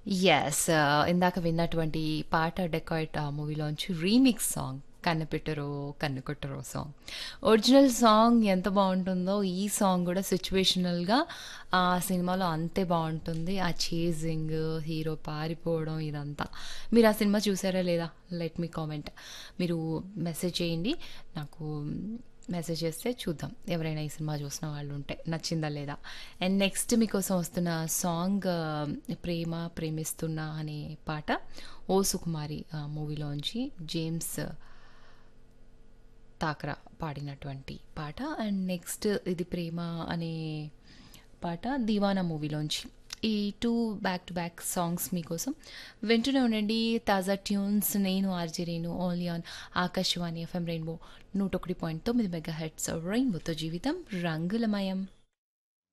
Yes. ఆహ్, ఇందాక విన్నటువంటి పాట 'డెకాయిట్' ఆ మూవీలోంచి remix song 'Kannepettaro Kannukottaro' song. Original song ఎంత బావుంటుందో ఈ సాంగ్ గూడా సిచ్యువేషనల్‌గా ఆ సినిమాలో అంతే బావుంటుంది. ఆ చేజింగ్, హీరో పారిపోవడం ఇదంతా. మీరు ఆ సినిమా చూసారా లేదా? Let me comment. మీరు మెసేజ్ చేయండి. నాకు మెసేజ్ చేస్తే చూద్దాం. ఎవరైనా ఈ సినిమా చూసిన వాళ్ళుంటే నచ్చిందా లేదా? అండ్ నెక్స్ట్ మీకోసం వస్తున్న సాంగ్ 'ప్రేమ ప్రేమిస్తున్నా' అనే పాట 'ఓ సుకుమారి' ఆహ్, మూవీలోంచి జేమ్స్ తాకరా పాడినటువంటి పాట. అండ్ నెక్స్ట్ ఇది 'ప్రేమ' అనే పాట 'దీవానా' మూవీలోంచి. ఈ 2 బ్యాక్ టు బ్యాక్ సాంగ్స్ మీకోసం. వింటూనే ఉండండి తాజా ట్యూన్స్. నేను RJ Renu only on Akashvani FM rainbow 101.9 megahertz రెయిన్బోతో జీవితం రంగులమయం.